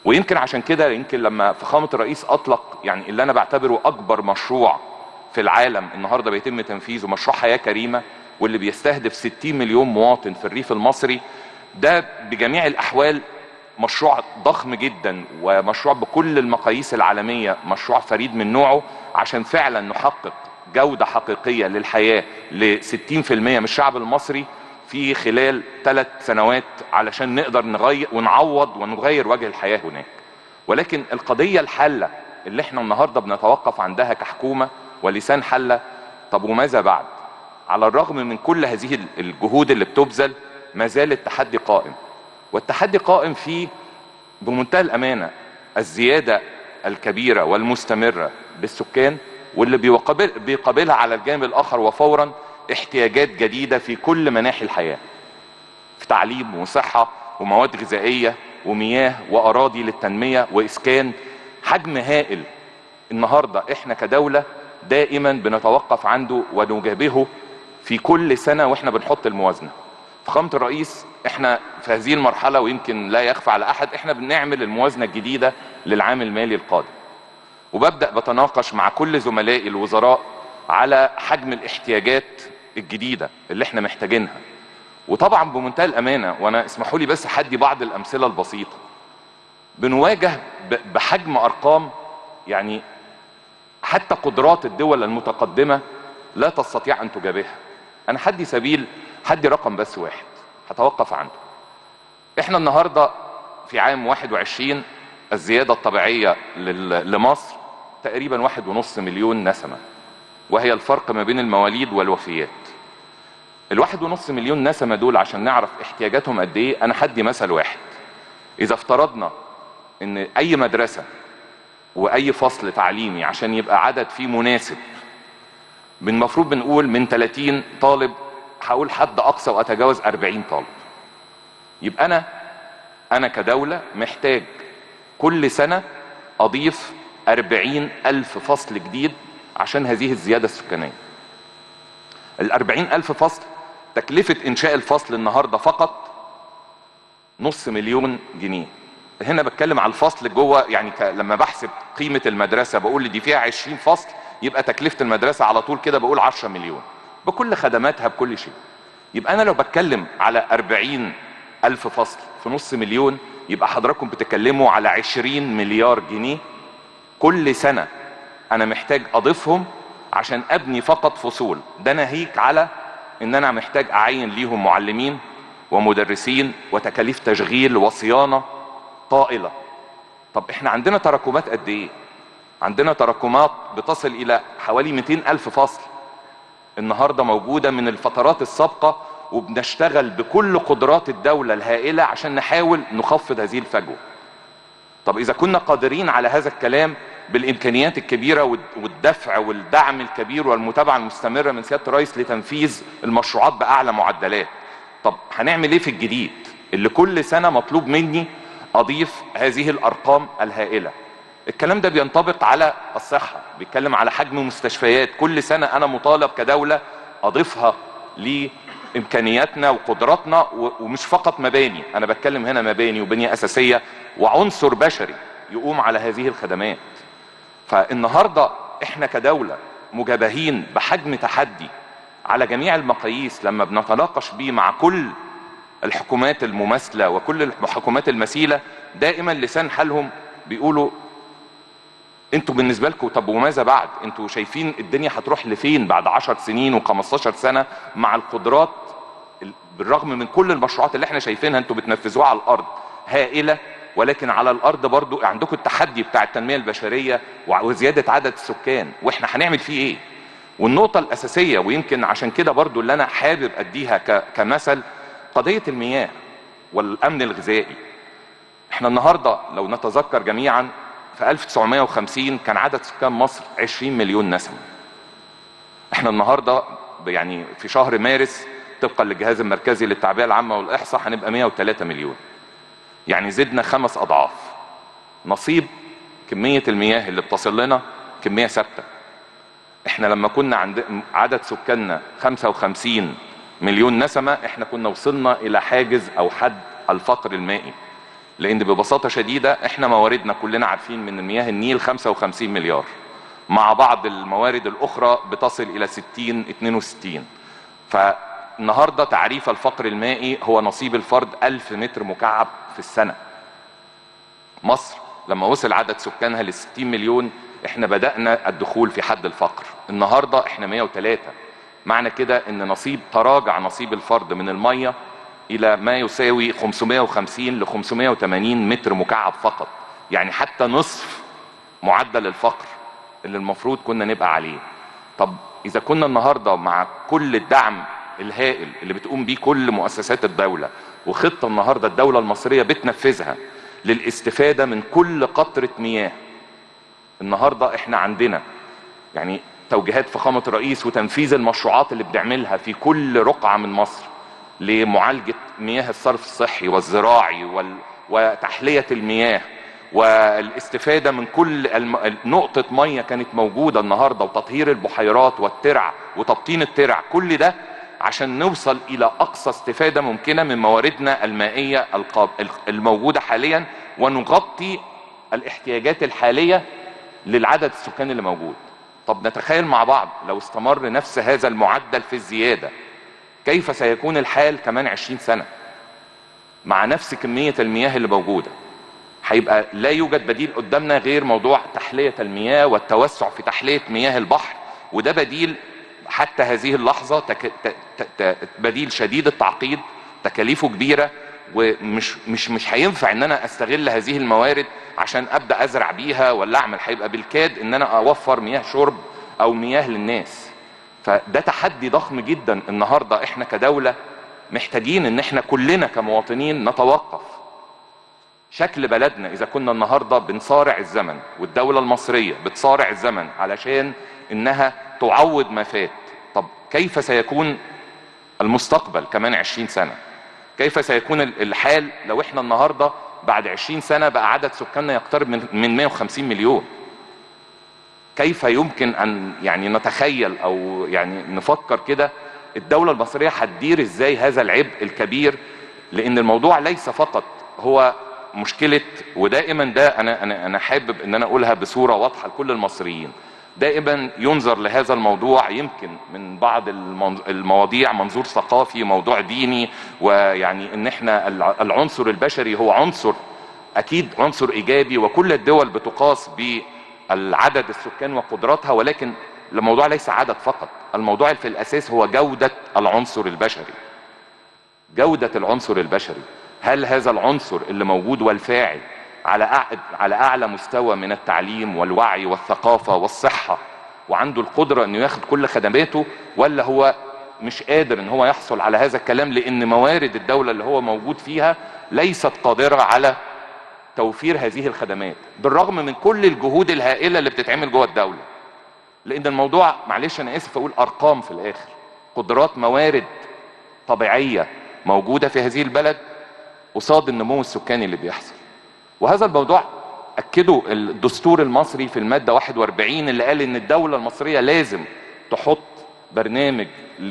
ويمكن عشان كده يمكن لما فخامه الرئيس اطلق يعني اللي انا بعتبره اكبر مشروع في العالم النهارده بيتم تنفيذه مشروع حياه كريمه واللي بيستهدف 60 مليون مواطن في الريف المصري ده بجميع الاحوال مشروع ضخم جدا ومشروع بكل المقاييس العالميه مشروع فريد من نوعه عشان فعلا نحقق جوده حقيقيه للحياه ل 60% من الشعب المصري في خلال ثلاث سنوات علشان نقدر نغير ونعوض ونغير وجه الحياه هناك ولكن القضيه الحاله اللي احنا النهارده بنتوقف عندها كحكومه ولسان حله طب وماذا بعد على الرغم من كل هذه الجهود اللي بتبذل ما زال التحدي قائم والتحدي قائم في بمنتهى الامانه الزياده الكبيره والمستمره بالسكان واللي بيقابل بيقابلها على الجانب الاخر وفورا احتياجات جديده في كل مناحي الحياه في تعليم وصحه ومواد غذائيه ومياه واراضي للتنميه واسكان حجم هائل النهارده احنا كدوله دائما بنتوقف عنده ونجابهه في كل سنه واحنا بنحط الموازنه فخامه الرئيس احنا في هذه المرحله ويمكن لا يخفى على احد احنا بنعمل الموازنه الجديده للعام المالي القادم وببدا بتناقش مع كل زملائي الوزراء على حجم الاحتياجات الجديده اللي احنا محتاجينها وطبعا بمنتهى الامانه وانا اسمحوا لي بس حدي بعض الامثله البسيطه بنواجه بحجم ارقام يعني حتى قدرات الدول المتقدمه لا تستطيع ان تجابهها انا حدي سبيل حدي رقم بس واحد هتوقف عنده احنا النهارده في عام 21 الزياده الطبيعيه لمصر تقريبا واحد ونص مليون نسمه وهي الفرق ما بين المواليد والوفيات الواحد ونص مليون نسمه دول عشان نعرف احتياجاتهم قد ايه انا حدي مثل واحد اذا افترضنا ان اي مدرسه واي فصل تعليمي عشان يبقى عدد فيه مناسب من المفروض بنقول من 30 طالب هقول حد اقصى واتجاوز 40 طالب يبقى انا انا كدوله محتاج كل سنه اضيف 40 الف فصل جديد عشان هذه الزياده السكانيه ال 40 الف فصل تكلفه انشاء الفصل النهارده فقط نص مليون جنيه هنا بتكلم على الفصل جوه يعني لما بحسب قيمه المدرسه بقول دي فيها 20 فصل يبقى تكلفه المدرسه على طول كده بقول 10 مليون بكل خدماتها بكل شيء يبقى انا لو بتكلم على 40 الف فصل في نص مليون يبقى حضراتكم بتتكلموا على 20 مليار جنيه كل سنه انا محتاج اضيفهم عشان ابني فقط فصول ده ناهيك على ان انا محتاج اعين ليهم معلمين ومدرسين وتكاليف تشغيل وصيانه طائله طب احنا عندنا تراكمات قد ايه عندنا تراكمات بتصل الى حوالي 200 الف فصل النهارده موجوده من الفترات السابقه وبنشتغل بكل قدرات الدوله الهائله عشان نحاول نخفض هذه الفجوه طب اذا كنا قادرين على هذا الكلام بالامكانيات الكبيره والدفع والدعم الكبير والمتابعه المستمره من سياده الرئيس لتنفيذ المشروعات باعلى معدلات طب هنعمل ايه في الجديد اللي كل سنه مطلوب مني اضيف هذه الارقام الهائله الكلام ده بينطبق على الصحه بيتكلم على حجم مستشفيات كل سنه انا مطالب كدوله اضيفها لامكانياتنا وقدراتنا ومش فقط مباني انا بتكلم هنا مباني وبنيه اساسيه وعنصر بشري يقوم على هذه الخدمات فالنهارده احنا كدوله مجابهين بحجم تحدي على جميع المقاييس لما بنتناقش بيه مع كل الحكومات المماثله وكل الحكومات المثيله دائما لسان حالهم بيقولوا انتوا بالنسبه لكم طب وماذا بعد انتوا شايفين الدنيا هتروح لفين بعد 10 سنين و15 سنه مع القدرات بالرغم من كل المشروعات اللي احنا شايفينها انتوا بتنفذوها على الارض هائله ولكن على الارض برضو عندكم التحدي بتاع التنميه البشريه وزياده عدد السكان واحنا هنعمل فيه ايه والنقطه الاساسيه ويمكن عشان كده برضو اللي انا حابب اديها كمثل قضيه المياه والامن الغذائي احنا النهارده لو نتذكر جميعا في 1950 كان عدد سكان مصر 20 مليون نسمه احنا النهارده يعني في شهر مارس طبقا للجهاز المركزي للتعبئه العامه والاحصاء هنبقى 103 مليون يعني زدنا خمس اضعاف نصيب كميه المياه اللي بتصل لنا كميه ثابته احنا لما كنا عند عدد سكاننا 55 مليون نسمه احنا كنا وصلنا الى حاجز او حد الفقر المائي لان ببساطه شديده احنا مواردنا كلنا عارفين من مياه النيل 55 مليار مع بعض الموارد الاخرى بتصل الى 60 62 فالنهارده تعريف الفقر المائي هو نصيب الفرد 1000 متر مكعب في السنه مصر لما وصل عدد سكانها ل 60 مليون احنا بدأنا الدخول في حد الفقر النهاردة احنا 103 معنى كده ان نصيب تراجع نصيب الفرد من المية الى ما يساوي 550 ل 580 متر مكعب فقط يعني حتى نصف معدل الفقر اللي المفروض كنا نبقى عليه طب اذا كنا النهاردة مع كل الدعم الهائل اللي بتقوم بيه كل مؤسسات الدولة وخطة النهاردة الدولة المصرية بتنفذها للاستفادة من كل قطرة مياه النهاردة احنا عندنا يعني توجيهات فخامة الرئيس وتنفيذ المشروعات اللي بنعملها في كل رقعة من مصر لمعالجة مياه الصرف الصحي والزراعي وال... وتحلية المياه والاستفادة من كل الم... نقطة مية كانت موجودة النهاردة وتطهير البحيرات والترع وتبطين الترع كل ده عشان نوصل الى اقصى استفادة ممكنة من مواردنا المائية القاب... الموجودة حاليا ونغطي الاحتياجات الحالية للعدد السكاني اللي موجود طب نتخيل مع بعض لو استمر نفس هذا المعدل في الزيادة كيف سيكون الحال كمان عشرين سنة مع نفس كمية المياه اللي موجودة هيبقى لا يوجد بديل قدامنا غير موضوع تحلية المياه والتوسع في تحلية مياه البحر وده بديل حتى هذه اللحظة تك... ت... ت... ت... بديل شديد التعقيد تكاليفه كبيرة ومش مش مش هينفع ان انا استغل هذه الموارد عشان ابدا ازرع بيها ولا اعمل هيبقى بالكاد ان انا اوفر مياه شرب او مياه للناس فده تحدي ضخم جدا النهارده احنا كدوله محتاجين ان احنا كلنا كمواطنين نتوقف شكل بلدنا اذا كنا النهارده بنصارع الزمن والدوله المصريه بتصارع الزمن علشان انها تعوض ما فات طب كيف سيكون المستقبل كمان عشرين سنه كيف سيكون الحال لو احنا النهارده بعد 20 سنه بقى عدد سكاننا يقترب من من 150 مليون كيف يمكن ان يعني نتخيل او يعني نفكر كده الدوله المصريه هتدير ازاي هذا العبء الكبير لان الموضوع ليس فقط هو مشكله ودائما ده انا انا انا حابب ان انا اقولها بصوره واضحه لكل المصريين دائما ينظر لهذا الموضوع يمكن من بعض المواضيع منظور ثقافي موضوع ديني ويعني ان احنا العنصر البشري هو عنصر اكيد عنصر ايجابي وكل الدول بتقاس بالعدد السكان وقدراتها ولكن الموضوع ليس عدد فقط الموضوع في الاساس هو جودة العنصر البشري جودة العنصر البشري هل هذا العنصر اللي موجود والفاعل على على اعلى مستوى من التعليم والوعي والثقافه والصحه وعنده القدره انه ياخد كل خدماته ولا هو مش قادر ان هو يحصل على هذا الكلام لان موارد الدوله اللي هو موجود فيها ليست قادره على توفير هذه الخدمات بالرغم من كل الجهود الهائله اللي بتتعمل جوه الدوله لان الموضوع معلش انا اسف اقول ارقام في الاخر قدرات موارد طبيعيه موجوده في هذه البلد قصاد النمو السكاني اللي بيحصل وهذا الموضوع اكده الدستور المصري في الماده 41 اللي قال ان الدوله المصريه لازم تحط برنامج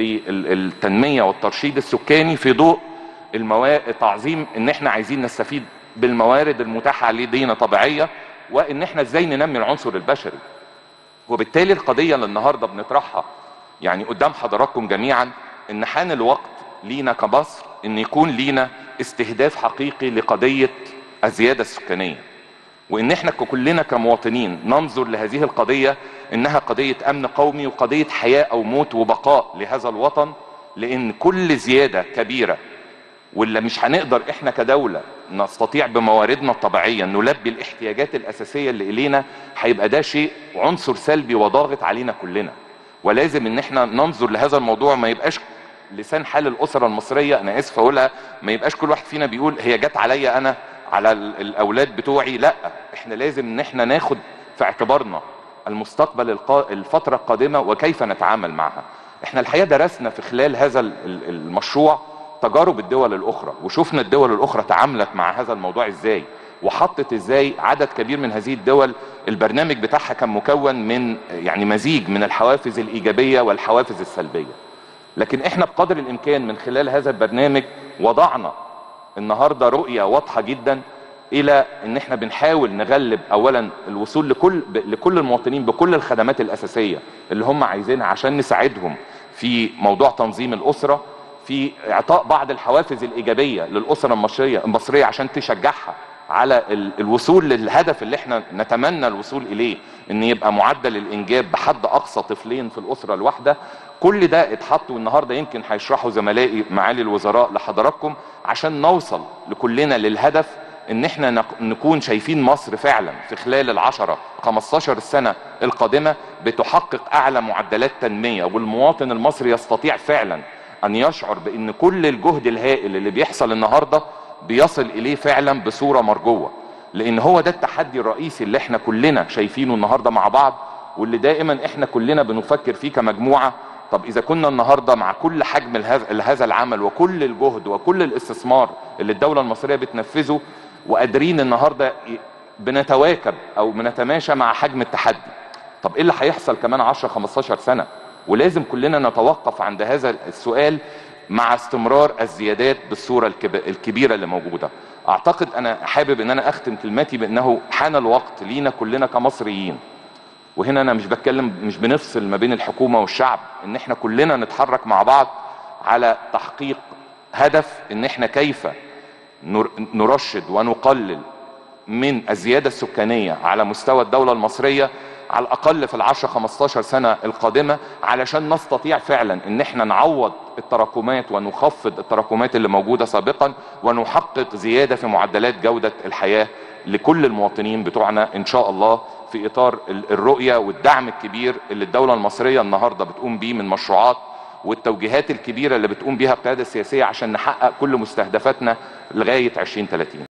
للتنميه والترشيد السكاني في ضوء الموارد تعظيم ان احنا عايزين نستفيد بالموارد المتاحه لدينا طبيعيه وان احنا ازاي ننمي العنصر البشري وبالتالي القضيه اللي النهارده بنطرحها يعني قدام حضراتكم جميعا ان حان الوقت لينا كمصر ان يكون لينا استهداف حقيقي لقضيه الزيادة السكانية وان احنا كلنا كمواطنين ننظر لهذه القضية انها قضية امن قومي وقضية حياة او موت وبقاء لهذا الوطن لان كل زيادة كبيرة واللي مش هنقدر احنا كدولة نستطيع بمواردنا الطبيعية نلبي الاحتياجات الاساسية اللي الينا هيبقى ده شيء عنصر سلبي وضاغط علينا كلنا ولازم ان احنا ننظر لهذا الموضوع ما يبقاش لسان حال الاسرة المصرية انا اسف اقولها ما يبقاش كل واحد فينا بيقول هي جت عليا انا على الاولاد بتوعي لا احنا لازم ان احنا ناخد في اعتبارنا المستقبل القا... الفترة القادمة وكيف نتعامل معها احنا الحقيقة درسنا في خلال هذا المشروع تجارب الدول الاخرى وشفنا الدول الاخرى تعاملت مع هذا الموضوع ازاي وحطت ازاي عدد كبير من هذه الدول البرنامج بتاعها كان مكون من يعني مزيج من الحوافز الايجابية والحوافز السلبية لكن احنا بقدر الامكان من خلال هذا البرنامج وضعنا النهاردة رؤية واضحة جدا الى ان احنا بنحاول نغلب اولا الوصول لكل لكل المواطنين بكل الخدمات الاساسيه اللي هم عايزينها عشان نساعدهم في موضوع تنظيم الاسره في اعطاء بعض الحوافز الايجابيه للاسره المصريه المصريه عشان تشجعها على ال- الوصول للهدف اللي احنا نتمنى الوصول اليه ان يبقى معدل الانجاب بحد اقصى طفلين في الاسره الواحده كل ده اتحط والنهارده يمكن هيشرحوا زملائي معالي الوزراء لحضراتكم عشان نوصل لكلنا للهدف ان احنا نق- نكون شايفين مصر فعلا في خلال العشرة 15 سنة القادمة بتحقق اعلى معدلات تنمية والمواطن المصري يستطيع فعلا ان يشعر بان كل الجهد الهائل اللي بيحصل النهاردة بيصل اليه فعلا بصورة مرجوة لان هو ده التحدي الرئيسي اللي احنا كلنا شايفينه النهاردة مع بعض واللي دائما احنا كلنا بنفكر فيه كمجموعة طب اذا كنا النهارده مع كل حجم الهذا هذا العمل وكل الجهد وكل الاستثمار اللي الدوله المصريه بتنفذه وقادرين النهارده ي- بنتواكب او بنتماشى مع حجم التحدي طب ايه اللي هيحصل كمان 10 15 سنه ولازم كلنا نتوقف عند هذا السؤال مع استمرار الزيادات بالصوره الكب- الكبيره اللي موجوده اعتقد انا حابب ان انا اختم كلمتي بانه حان الوقت لينا كلنا كمصريين وهنا انا مش بتكلم مش بنفصل ما بين الحكومه والشعب ان احنا كلنا نتحرك مع بعض على تحقيق هدف ان احنا كيف نر- نرشد ونقلل من الزيادة السكانية على مستوى الدولة المصرية على الأقل في العشر 15 سنة القادمة علشان نستطيع فعلا ان احنا نعوض التراكمات ونخفض التراكمات اللي موجودة سابقا ونحقق زيادة في معدلات جودة الحياة لكل المواطنين بتوعنا ان شاء الله في اطار ال- الرؤية والدعم الكبير اللي الدولة المصرية النهاردة بتقوم بيه من مشروعات والتوجيهات الكبيرة اللي بتقوم بيها القيادة السياسية عشان نحقق كل مستهدفاتنا لغاية 2030